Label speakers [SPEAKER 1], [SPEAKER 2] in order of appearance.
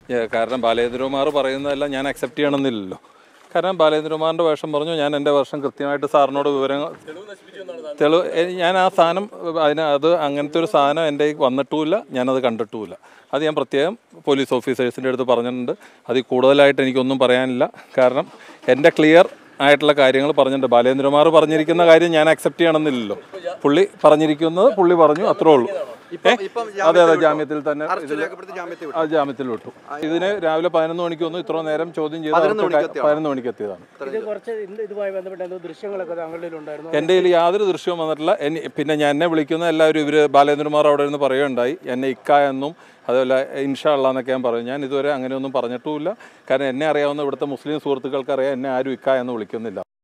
[SPEAKER 1] ഏ, കാരണം ബാലേന്ദ്രകുമാർ പറയുന്നതെല്ലാം ഞാൻ അക്സെപ്റ്റ് ചെയ്യണമെന്നില്ലല്ലോ കാരണം ബാലേന്ദ്രകുമാറിൻ്റെ വേഷം പറഞ്ഞു ഞാൻ എൻ്റെ വേഷം കൃത്യമായിട്ട് സാറിനോട് വിവരങ്ങൾ തെളിവ് എ- ഞാൻ ആ സാധനം അതിന് അത് അങ്ങനത്തെ ഒരു സാധനം എൻ്റെ കയ്യിൽ വന്നിട്ടുമില്ല ഞാനത് കണ്ടിട്ടുമില്ല അത് ഞാൻ പ്രത്യേകം പോലീസ് ഓഫീസേഴ്സിൻ്റെ അടുത്ത് പറഞ്ഞിട്ടുണ്ട് അതിൽ കൂടുതലായിട്ട് എനിക്കൊന്നും പറയാനില്ല കാരണം എൻ്റെ ക്ലിയർ ആയിട്ടുള്ള കാര്യങ്ങൾ പറഞ്ഞിട്ടുണ്ട് ബാലേന്ദ്രകുമാർ പറഞ്ഞിരിക്കുന്ന കാര്യം ഞാൻ അക്സെപ്റ്റ് ചെയ്യണമെന്നില്ലല്ലോ പുള്ളി പറഞ്ഞിരിക്കുന്നത് പുള്ളി പറഞ്ഞു അത്രേ ഉള്ളൂ ഏ? അതെ അതെ ജാമ്യത്തിൽ തന്നെ ഇതിൽ ആ ജാമ്യത്തിൽ വിട്ടു ഇതിന് രാവിലെ പതിനൊന്ന് മണിക്ക് വന്നു ഇത്ര നേരം ചോദ്യം ചെയ്ത് അവർക്ക് പതിനൊന്ന് മണിക്ക് എത്തിയതാണ്
[SPEAKER 2] ഇത് കുറച്ച് ഇന്ന് ഇതുമായി ബന്ധപ്പെട്ട എന്തോ ദൃശ്യങ്ങളൊക്കെ താങ്കളുടെ ഉണ്ടായിരുന്നു
[SPEAKER 1] എൻ്റെ കയ്യിൽ യാതൊരു ദൃശ്യവും വന്നിട്ടില്ല എന്നെ പിന്നെ ഞാൻ എന്നെ വിളിക്കുന്ന എല്ലാവരും ഇവർ ബാലേന്ദ്രകുമാർ അവിടെ നിന്ന് പറയുകയുണ്ടായി എന്നെ ഇക്ക എന്നും അതുപോലെ ഇൻഷാ അള്ളാ എന്നൊക്കെ ഞാൻ പറയും ഞാൻ ഇതുവരെ അങ്ങനെയൊന്നും പറഞ്ഞിട്ടുമില്ല കാരണം എന്നെ അറിയാവുന്ന ഇവിടുത്തെ മുസ്ലിം സുഹൃത്തുക്കൾക്ക് അറിയാം എന്നെ ആരും ഇക്ക എന്ന് വിളിക്കുന്നില്ല